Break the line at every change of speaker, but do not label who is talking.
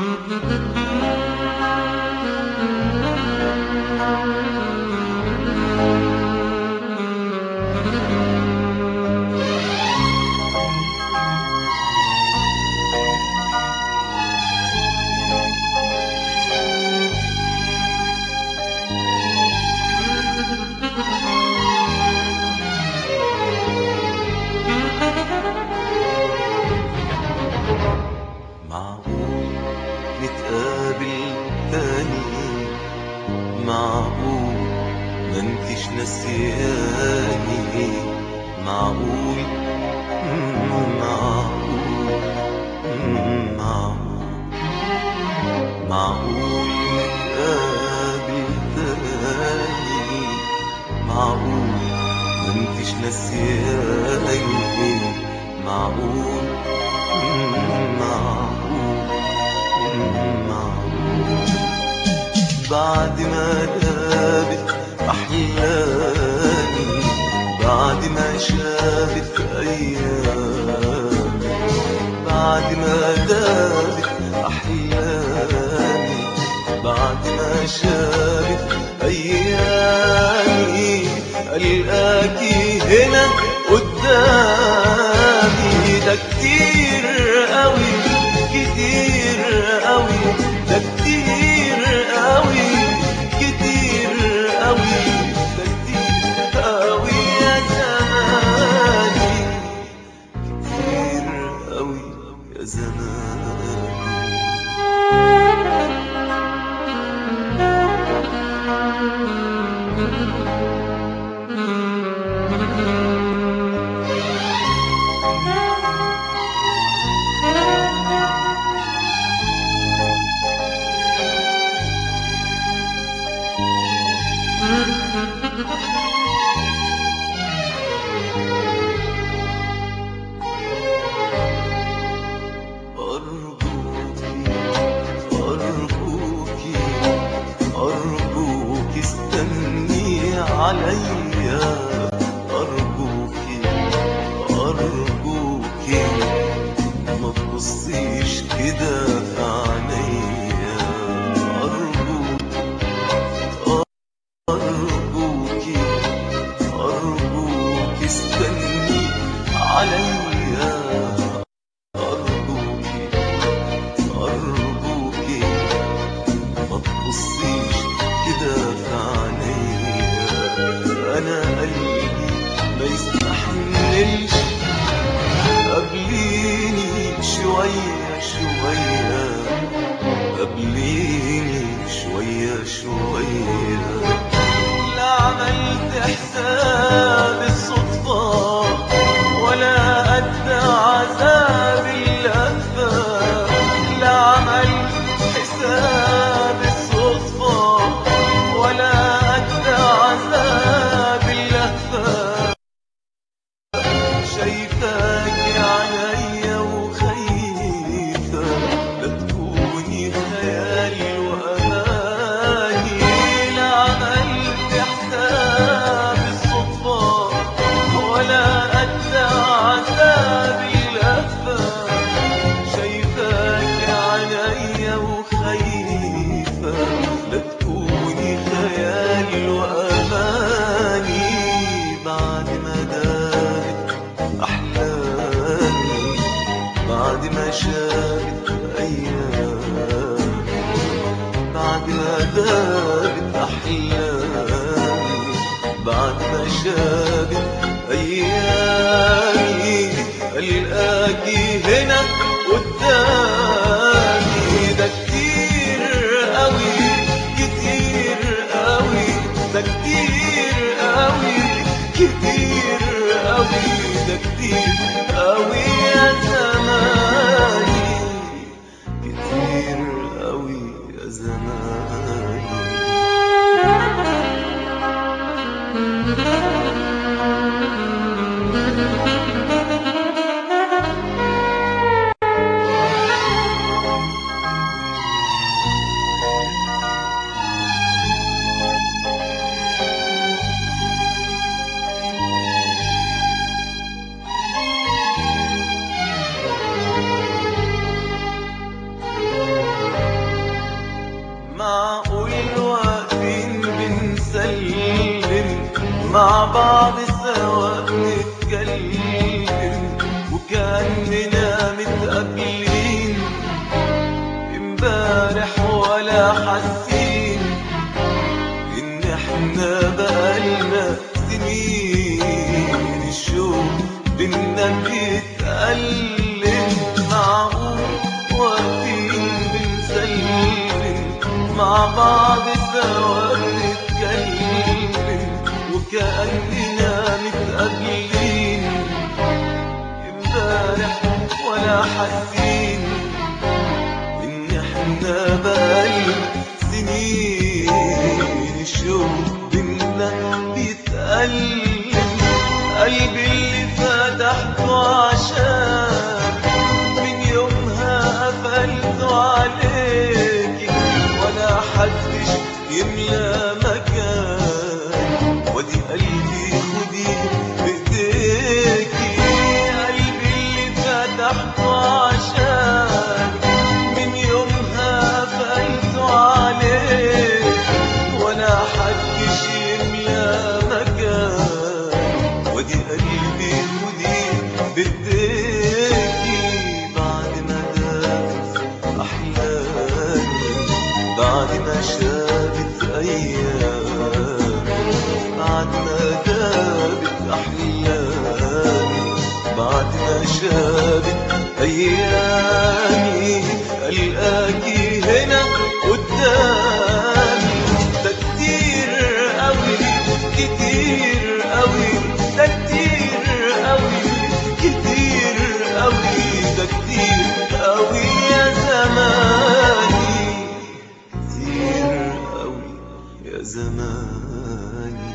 معقول نتقابل تاني معقول ما انتش نسياني معقول مم، معقول مم، معقول معقول نتقابل تاني معقول ما انتش نسياني معقول مم، معقول مم، معقول بعد ما دابت أحلامي بعد ما شافت أيامي بعد ما دابت أحلامي بعد ما شافت أيامي ألقاكي هنا قدامي ده كتير قوي كتير قوي ده كتير قوي كتير قوي ده كتير قوي يا زماني كتير قوي يا زماني أرجوكي أرجوكي أرجوكي استني عليا أرجوكي أرجوكي ما تبصيش كده في عينيا أرجوكي أرجوكي أرجوكي استني عليا أرجوكي أرجوكي ما تبصيش كده في عينيا أنا قلبي ما يستحملش قبليني شوية شوية قبليني شوية شوية لا عملت حساب الصدفة ولا قد عذاب اللفة لا عملت حساب الصدفة ولا قد عذاب اللهفة شايفاك عينيا وخايفة لا تكوني خيالي وأماني لا عملت حساب الصدفة ولا قد عذاب اللهفة شايفاك عينيا وخايفة لا تكوني خيالي وأماني بعد ما دارت أحلامي بعد ما شافت أيامي بعد ما دارت أحلامي بعد ما شافت أيامي ألقاكي هنا قدامي ده كتير قوي كتير قوي ده كتير قوي كتير قوي ده كتير قوي يا زماني كتير قوي يا زماني مع بعض سوا بنتكلم وكأننا متقابلين امبارح ولا حاسين ان احنا بقالنا سنين الشوق بينا بيتألم معقول واقفين بنسلم مع بعض سوا بنتكلم وكأننا متقابلين امبارح ولا حاسين ان احنا بقالنا سنين الشوق بينا بيتألم قلبي اللي فتحته عشان من يومها قفلته عليكي ولا حدش يملى مكان ودي قلبي خدي بايديكي قلبي اللي فتحته عشان من يومها قفلته عليك ولا حدش يملى مكان ودي قلبي خدي بايديكي بعد ما دامت احلامي بعد ما شابت ايامي بعد ما دابت احلامي بعد ما شابت ايامي القاكي هنا قدامي ده كتير قوي كتير قوي ده كتير قوي كتير قوي ده كتير قوي يا زماني كتير قوي يا زماني